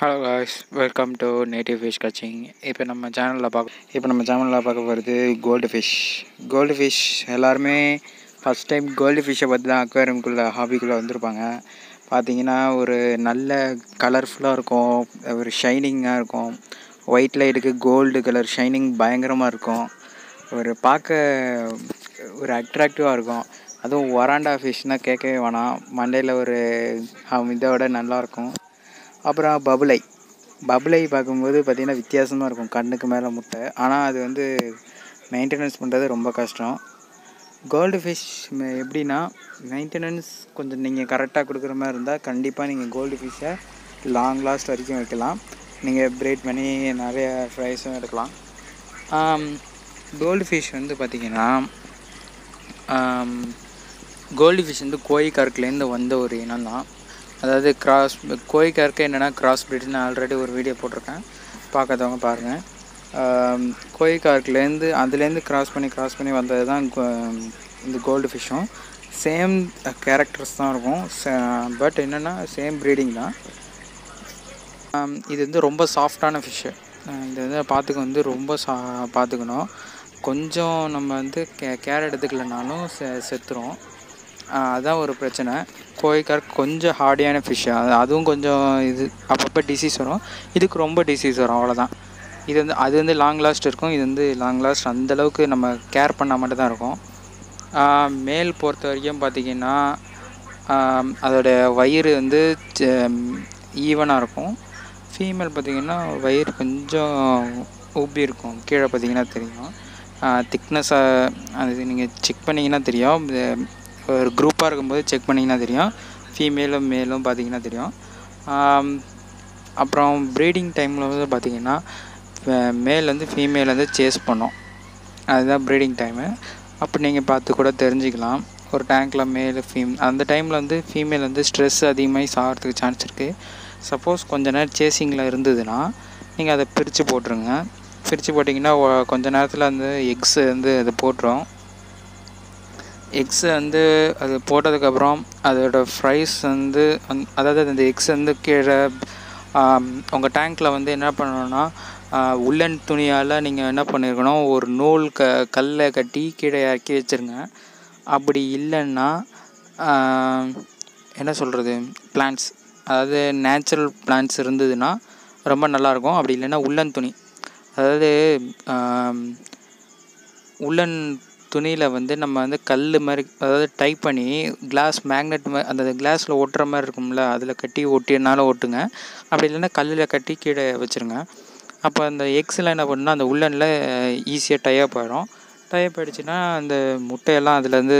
hello guys welcome to native fish catching இப்போ நம்ம சேனலில் பார்க்க இப்போ நம்ம சேனலில் பார்க்க போகிறது கோல்டு ஃபிஷ் கோல்டு ஃபிஷ் எல்லாருமே ஃபஸ்ட் டைம் கோல்டு ஃபிஷ்ஷை பற்றி தான் அக்வேரியம்குள்ளே ஹாபிக்குள்ளே வந்திருப்பாங்க பார்த்தீங்கன்னா ஒரு நல்ல கலர்ஃபுல்லாக இருக்கும் ஒரு ஷைனிங்காக இருக்கும் ஒயிட் லைட்டுக்கு கோல்டு கலர் ஷைனிங் பயங்கரமாக இருக்கும் ஒரு பார்க்க ஒரு அட்ராக்டிவாக இருக்கும் அதுவும் ஒராண்டா ஃபிஷ்னால் கேட்கவே வேணாம் மண்டையில் ஒரு ஹம், இதோட நல்லாயிருக்கும் அப்புறம் பபுளை பபுளை பார்க்கும்போது பார்த்திங்கன்னா வித்தியாசமாக இருக்கும் கண்ணுக்கு மேலே முட்டை ஆனால் அது வந்து மெயின்டெனன்ஸ் பண்ணுறது ரொம்ப கஷ்டம் கோல்டு ஃபிஷ் எப்படின்னா மெயின்டெனன்ஸ் கொஞ்சம் நீங்கள் கரெக்டாக கொடுக்குற மாதிரி இருந்தால் கண்டிப்பாக நீங்கள் கோல்டு ஃபிஷ்ஷை லாங் லாஸ்ட் வரைக்கும் வைக்கலாம் நீங்கள் பிரேட் பண்ணி நிறைய ஃப்ரைஸும் எடுக்கலாம் கோல்டு ஃபிஷ் வந்து பார்த்திங்கன்னா கோல்டு ஃபிஷ் வந்து கோழி கருக்குலேருந்து வந்த ஒரு இனம் தான் அதாவது கிராஸ் கோழி கருக்கு என்னென்னா கிராஸ் பிரீட் நான் ஆல்ரெடி ஒரு வீடியோ போட்டிருக்கேன் பார்க்காதவங்க பாருங்கள் கோழி கருக்குலேருந்து அதுலேருந்து கிராஸ் பண்ணி கிராஸ் பண்ணி வந்தது தான் கோ- இந்த கோல்டு ஃபிஷ்ஷும் சேம் கேரக்டர்ஸ் தான் இருக்கும் பட் என்னென்னா சேம் ப்ரீடிங் தான் ஆம், இது வந்து ரொம்ப சாஃப்டான ஃபிஷ்ஷு இது வந்து பார்த்துக்க வந்து ரொம்ப சா பார்த்துக்கணும் கொஞ்சம் நம்ம வந்து கே கேர் எடுத்துக்கலனாலும் செ செத்துரும் ஆஹ் அதான் ஒரு பிரச்சனை கோழிக்கார் கொஞ்சம் ஹார்டியான ஃபிஷ்ஷு அது அதுவும் கொஞ்சம் இது அப்பப்போ டிசீஸ் வரும் இதுக்கு ரொம்ப டிசீஸ் வரும் அவ்வளோதான் இது வந்து அது வந்து லாங் லாஸ்ட் இருக்கும் இது வந்து லாங் லாஸ்ட் அந்தளவுக்கு நம்ம கேர் பண்ணால் மட்டும் தான் இருக்கும் ஆஹ் மேல் பொறுத்த வரைக்கும் பார்த்திங்கன்னா ஆம், அதோட வயிறு வந்து ஈவனாக இருக்கும் ஃபீமேல் பார்த்திங்கன்னா வயிறு கொஞ்சம் உப்பி இருக்கும் கீழே பார்த்தீங்கன்னா தெரியும் திக்னஸாக அது நீங்கள் செக் பண்ணிங்கன்னா தெரியும் இது ஒரு குரூப்பாக இருக்கும்போது செக் பண்ணிங்கன்னா தெரியும் ஃபீமேலும் மேலும் பார்த்தீங்கன்னா தெரியும் ஆம், அப்புறம் ப்ரீடிங் டைமில் வந்து பார்த்திங்கன்னா மேல் வந்து ஃபீமேல் வந்து சேஸ் பண்ணும் அதுதான் ப்ரீடிங் டைமு அப்போ நீங்கள் பார்த்து கூட தெரிஞ்சுக்கலாம் ஒரு டேங்க்கில் மேல் ஃபீம் அந்த டைமில் வந்து ஃபீமேல் வந்து ஸ்ட்ரெஸ் அதிகமாகி சாகிறதுக்கு சான்ஸ் இருக்குது சப்போஸ் கொஞ்ச நேரம் சேசிங்கில் இருந்ததுன்னா நீங்கள் அதை பிரித்து போட்டுருங்க பிரித்து போட்டிங்கன்னா ஒ- கொஞ்ச நேரத்தில் வந்து எக்ஸ் வந்து அது போட்டுரும் எக்ஸ் வந்து அது போட்டதுக்கப்புறம் அதோட ஃப்ரைஸ் வந்து அந்- அதாவது அந்த எக்ஸ் வந்து கீழே உங்கள் டேங்க்கில் வந்து என்ன பண்ணணும்னா உள்ளன் துணியால் நீங்கள் என்ன பண்ணியிருக்கணும் ஒரு நூல் க கல்லை கட்டி கீழே இறக்கி வச்சுருங்க அப்படி இல்லைன்னா ஆம், என்ன சொல்கிறது பிளான்ட்ஸ் அதாவது நேச்சுரல் பிளான்ட்ஸ் இருந்ததுன்னா ரொம்ப நல்லாயிருக்கும் அப்படி இல்லைன்னா உள்ளன் துணி அதாவது ஆம், உள்ளன் துணியில் வந்து நம்ம வந்து கல் மாதிரி அதாவது டைப் பண்ணி கிளாஸ் மேக்னெட் மாதிரி அந்த கிளாஸில் ஒட்டுற மாதிரி இருக்கும்ல அதில் கட்டி ஒட்டினாலும் ஒட்டுங்க அப்படி இல்லைன்னா கல்லில் கட்டி கீழே வச்சுருங்க அப்போ அந்த எக்ஸில் என்ன பண்ணுன்னா அந்த உள்ளனில் ஈஸியாக டைப் ஆகிடும் டைப் ஆகிடுச்சுன்னா அந்த முட்டையெல்லாம் அதுலேருந்து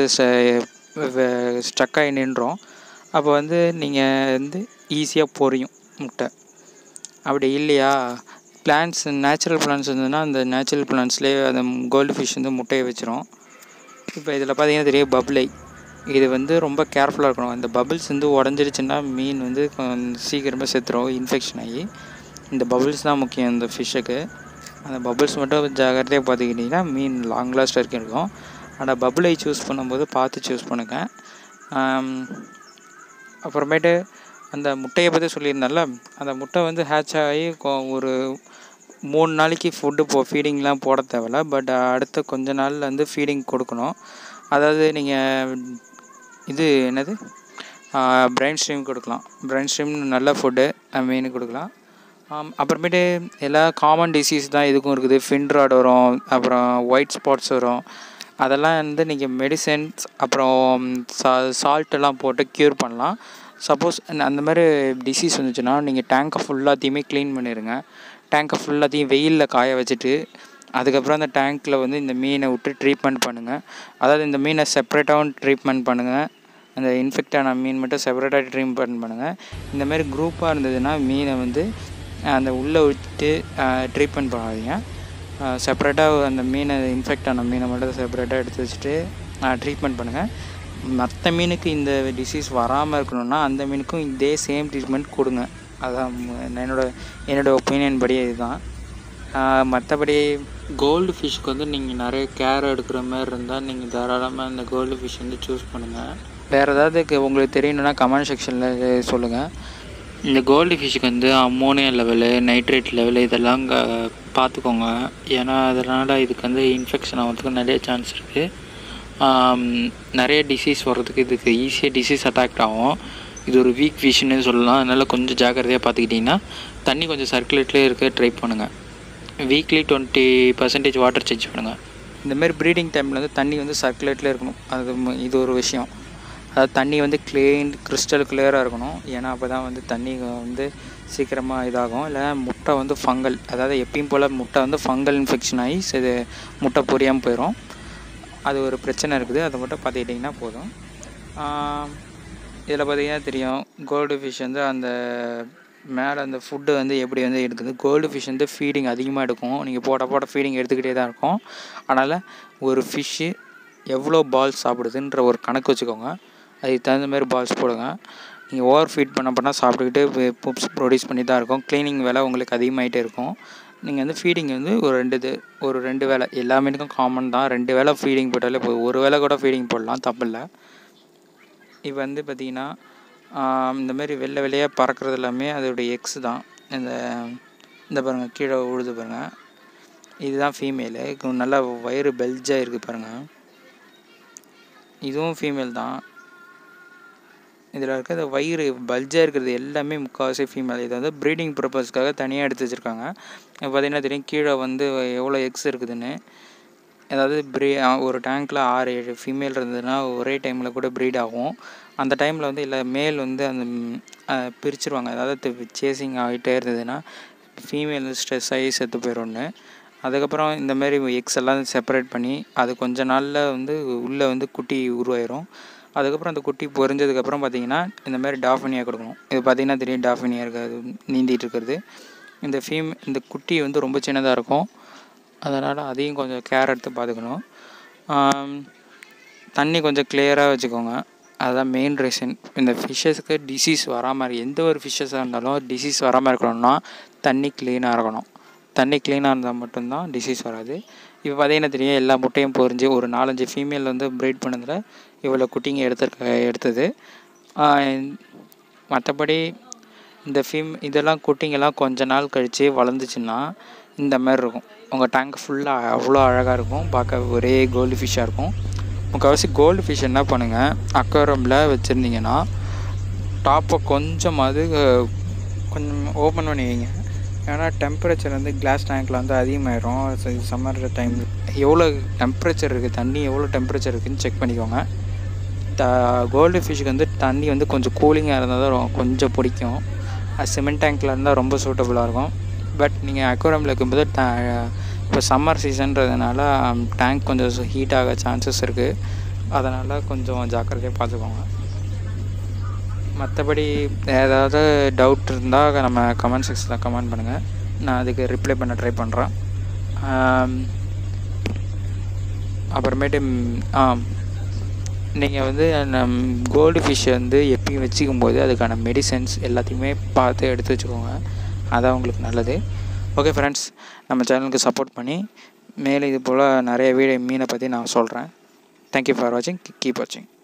ஸ்டக் ஆகி நின்றோம் அப்போ வந்து நீங்கள் வந்து ஈஸியாக பொரியும் முட்டை அப்படி இல்லையா பிளான்ட்ஸ் நேச்சுரல் பிளான்ட்ஸ் இருந்ததுன்னா அந்த நேச்சுரல் பிளான்ட்ஸ்லேயே அந்த கோல்டு ஃபிஷ் வந்து முட்டையை வச்சிரும் இப்போ இதில் பார்த்தீங்கன்னா தெரியும் பப்ளை இது வந்து ரொம்ப கேர்ஃபுல்லாக இருக்கணும் இந்த பபிள்ஸ் வந்து உடஞ்சிருச்சுன்னா மீன் வந்து கொஞ்சம் சீக்கிரமாக செத்துரும் இன்ஃபெக்ஷன் ஆகி இந்த பபிள்ஸ் தான் முக்கியம் இந்த ஃபிஷ்ஷுக்கு அந்த பபிள்ஸ் மட்டும் ஜாகிரதையாக பார்த்துக்கிட்டிங்கன்னா மீன் லாங் லாஸ்ட் வரைக்கும் இருக்கும் ஆனால் பபுளை சூஸ் பண்ணும்போது பார்த்து சூஸ் பண்ணுங்கள் ஆம், அப்புறமேட்டு அந்த முட்டையை பற்றி சொல்லியிருந்தேன்ல அந்த முட்டை வந்து ஹேட்ச் ஆகி கொ- ஒரு மூணு நாளைக்கு ஃபுட்டு போ ஃபீடிங்லாம் போட தேவையில்ல பட் அடுத்த கொஞ்ச நாளில் வந்து ஃபீடிங் கொடுக்கணும் அதாவது நீங்கள் இது என்னது பிரைன் ஸ்ட்ரீம் கொடுக்கலாம் பிரைன் ஸ்ட்ரீம் நல்ல ஃபுட்டு மீனுக்கு கொடுக்கலாம் ஆம், அப்புறமேட்டு எல்லா காமன் டிசீஸ் தான் இதுக்கும் இருக்குது ஃபின்ராட் வரும் அப்புறம் ஒயிட் ஸ்பாட்ஸ் வரும் அதெல்லாம் வந்து நீங்கள் மெடிசன்ஸ் அப்புறம் சா சால்ட் எல்லாம் போட்டு க்யூர் பண்ணலாம் சப்போஸ் அந்த மாதிரி டிசீஸ் வந்துச்சுன்னா நீங்கள் டேங்கை ஃபுல்லாத்தையுமே க்ளீன் பண்ணிடுங்க டேங்கை ஃபுல்லாத்தையும் வெயிலில் காய வச்சுட்டு அதுக்கப்புறம் அந்த டேங்க்கில் வந்து இந்த மீனை விட்டு ட்ரீட்மெண்ட் பண்ணுங்கள் அதாவது இந்த மீனை செப்பரேட்டாகவும் ட்ரீட்மெண்ட் பண்ணுங்கள் அந்த இன்ஃபெக்ட் ஆன மீன் மட்டும் செப்பரேட்டாக ட்ரீட்மெண்ட் பண்ணுங்கள் இந்த மாதிரி குரூப்பாக இருந்ததுன்னா மீனை வந்து அஹ், அந்த உள்ளே விட்டு ட்ரீட்மெண்ட் பண்ணாதீங்க செப்பரேட்டாக அந்த மீனை இன்ஃபெக்ட் ஆன மீனை மட்டும் செப்பரேட்டாக எடுத்து வச்சுட்டு ட்ரீட்மெண்ட் பண்ணுங்கள் மற்ற மீனுக்கு இந்த டிசீஸ் வராமல் இருக்கணும்னா அந்த மீனுக்கும் இதே சேம் ட்ரீட்மெண்ட் கொடுங்க அதான் ம- என்னோட என்னோட ஒப்பீனியன் படி இதுதான் மற்றபடி கோல்டு ஃபிஷ்க்கு வந்து நீங்கள் நிறைய கேர் எடுக்கிற மாதிரி இருந்தால் நீங்கள் தாராளமாக இந்த கோல்டு ஃபிஷ் வந்து சூஸ் பண்ணுங்கள் வேறு ஏதாவது கு- உங்களுக்கு தெரியணுன்னா கமெண்ட் செக்ஷனில் சொல்லுங்கள் இந்த கோல்டு ஃபிஷ்ஷுக்கு வந்து அம்மோனியா லெவலு நைட்ரேட் லெவலு இதெல்லாம் க பார்த்துக்கோங்க ஏன்னா அதனால் இதுக்கு வந்து இன்ஃபெக்ஷன் ஆகிறதுக்கு நிறைய சான்ஸ் இருக்குது நிறைய டிசீஸ் வர்றதுக்கு இதுக்கு ஈஸியாக டிசீஸ் அட்டாக்ட் ஆகும் இது ஒரு வீக் ஃபிஷ்னு சொல்லலாம் அதனால் கொஞ்சம் ஜாக்கிரதையாக பார்த்துக்கிட்டிங்கன்னா தண்ணி கொஞ்சம் சர்க்குலேட்லேயே இருக்க ட்ரை பண்ணுங்கள் weekly twenty percentage water change பண்ணுங்கள் இந்தமாரி ப்ரீடிங் டைமில் வந்து தண்ணி வந்து சர்க்குலேட்லேயே இருக்கணும் அது ம- இது ஒரு விஷயம் அதாவது தண்ணி வந்து க்ளீன் கிறிஸ்டல் கிளியராக இருக்கணும் ஏன்னா அப்போ தான் வந்து தண்ணி வந்து சீக்கிரமாக இதாகும் இல்லை முட்டை வந்து ஃபங்கல் அதாவது எப்பயும் போல் முட்டை வந்து ஃபங்கல் இன்ஃபெக்ஷன் ஆகி இது முட்டை பொரியாமல் போயிடும் அது ஒரு பிரச்சனை இருக்குது அதை மட்டும் பார்த்துக்கிட்டிங்கன்னா போதும் இதில் பார்த்தீங்கன்னா தெரியும் கோல்டு ஃபிஷ் வந்து அந்த மேலே அந்த ஃபுட்டு வந்து எப்படி வந்து எடுக்குது கோல்டு ஃபிஷ் வந்து ஃபீடிங் அதிகமாக எடுக்கும் நீங்கள் போட போட ஃபீடிங் எடுத்துக்கிட்டே தான் இருக்கும் அதனால் ஒரு ஃபிஷ்ஷு எவ்வளோ பால்ஸ் சாப்பிடுதுன்ற ஒரு கணக்கு வச்சுக்கோங்க அதுக்கு தகுந்த மாதிரி பால்ஸ் போடுங்க நீங்கள் ஓவர் ஃபீட் பண்ண பண்ணால் சாப்பிட்டுக்கிட்டு புப்ஸ் ப்ரொடியூஸ் பண்ணி தான் இருக்கும் க்ளீனிங் வேலை உங்களுக்கு அதிகமாகிட்டே இருக்கும் நீங்கள் வந்து ஃபீடிங் வந்து ஒரு ரெண்டு இது ஒரு ரெண்டு வேளை எல்லா மீனுக்கும் காமன் தான் ரெண்டு வேளை ஃபீடிங் போட்டாலே போதும் ஒரு வேளை கூட ஃபீடிங் போடலாம் தப்பில்லை இப்போ வந்து பார்த்திங்கன்னா இந்த மாதிரி வெள்ளை வெள்ளையாக பறக்கிறது எல்லாமே அதோடைய எக்ஸ் தான் இந்த இந்த பாருங்கள் கீழே உழுது பாருங்கள் இதுதான் ஃபீமேலு நல்லா வயிறு பெல்ஜாக இருக்குது பாருங்கள் இதுவும் ஃபீமேல் தான் இதில் இருக்கிற வயிறு பல்ஜாக இருக்கிறது எல்லாமே முக்கால்வாசி ஃபீமேல் இது வந்து ப்ரீடிங் பர்பஸ்க்காக தனியாக எடுத்து வச்சுருக்காங்க இப்போ பார்த்தீங்கன்னா தெரியும் கீழே வந்து எவ்வளோ எக்ஸ் இருக்குதுன்னு அதாவது ப்ரீ ஒரு டேங்க்கில் ஆறு ஏழு ஃபீமேல் இருந்ததுன்னா ஒரே டைமில் கூட ப்ரீட் ஆகும் அந்த டைமில் வந்து இல்லை மேல் வந்து அந்த ம், அஹ், பிரிச்சிருவாங்க அதாவது சேசிங் ஆகிட்டே இருந்ததுன்னா ஃபீமேல் ஸ்ட்ரெஸ் ஆகி செத்து போயிடும்னு அதுக்கப்புறம் இந்த மாதிரி எக்ஸ் எல்லாம் செப்பரேட் பண்ணி அது கொஞ்ச நாளில் வந்து உள்ளே வந்து குட்டி உருவாயிரும் அதுக்கப்புறம் அந்த குட்டி பொரிஞ்சதுக்கப்புறம் பார்த்தீங்கன்னா இந்த மாதிரி டாஃபினியா கொடுக்கணும் இது பார்த்தீங்கன்னா தெரியும் டாஃபினியா இருக்காது நீந்திட்டு இருக்கிறது இந்த ஃபீம் இந்த குட்டி வந்து ரொம்ப சின்னதாக இருக்கும் அதனால் அதையும் கொஞ்சம் கேர் எடுத்து பார்த்துக்கணும் ஆம், தண்ணி கொஞ்சம் கிளியராக வச்சுக்கோங்க அதுதான் மெயின் ரீசன் இந்த ஃபிஷ்ஷஸ்க்கு டிசீஸ் வராமல் எந்த ஒரு ஃபிஷ்ஷஸாக இருந்தாலும் டிசீஸ் வராமல் இருக்கணும்னா தண்ணி க்ளீனாக இருக்கணும் தண்ணி க்ளீனாக இருந்தால் மட்டும்தான் டிசீஸ் வராது இப்போ பார்த்தீங்கன்னா தெரியும் எல்லா முட்டையும் பொரிஞ்சு ஒரு நாலஞ்சு ஃபீமேல் வந்து ப்ரீட் பண்ணதில் இவ்வளோ குட்டிங்க எடுத்துருக்க எடுத்தது மற்றபடி இந்த ஃபீம் இதெல்லாம் குட்டிங்கெல்லாம் கொஞ்ச நாள் கழித்து வளர்ந்துச்சுன்னா இந்த மாதிரி இருக்கும் உங்கள் டேங்க் ஃபுல்லாக அவ்வளோ அழகாக இருக்கும் பார்க்க ஒரே கோல்டு ஃபிஷ்ஷாக இருக்கும் முக்கால்வாசி கோல்டு ஃபிஷ் என்ன பண்ணுங்கள் அக்வாரமில் வச்சுருந்தீங்கன்னா டாப்பை கொஞ்சமாவது அஹ், கொஞ்சம் ஓப்பன் பண்ணி வைங்க ஏன்னா டெம்பரேச்சர் வந்து கிளாஸ் டேங்க்கில் வந்து அதிகமாயிரும் சம்மர் டைம் எவ்வளோ டெம்பரேச்சர் இருக்குது தண்ணி எவ்வளோ டெம்பரேச்சர் இருக்குதுன்னு செக் பண்ணிக்கோங்க த கோல்டு ஃபிஷ்ஷுக்கு வந்து தண்ணி வந்து கொஞ்சம் கூலிங்காக இருந்தால் தான் ரொ- கொஞ்சம் பிடிக்கும் அது சிமெண்ட் டேங்க்கில் இருந்தால் ரொம்ப சூட்டபுளாக இருக்கும் பட் நீங்கள் அக்வாரமில் இருக்கும்போது ட இப்போ சம்மர் சீசன்றதுனால டேங்க் கொஞ்சம் ஹீட் ஆக சான்சஸ் இருக்குது அதனால் கொஞ்சம் ஜாக்கிரதையாக பார்த்துக்கோங்க மற்றபடி ஏதாவது டவுட் இருந்தால் நம்ம கமெண்ட் செக்ஷனில் கமெண்ட் பண்ணுங்கள் நான் அதுக்கு ரிப்ளை பண்ண ட்ரை பண்ணுறேன் அப்புறமேட்டு ம், ஆ நீங்கள் வந்து கோல்டு ஃபிஷ் வந்து எப்பயும் வச்சுக்கும் போது அதுக்கான மெடிசன்ஸ் எல்லாத்தையுமே பார்த்து எடுத்து வச்சுக்கோங்க அதான் உங்களுக்கு நல்லது ஓகே ஃப்ரெண்ட்ஸ் நம்ம சேனலுக்கு சப்போர்ட் பண்ணி மேலே இது போல் நிறைய வீடியோ மீனை பற்றி நான் சொல்கிறேன் தேங்க்யூ ஃபார் வாட்சிங் கீப் வாட்சிங்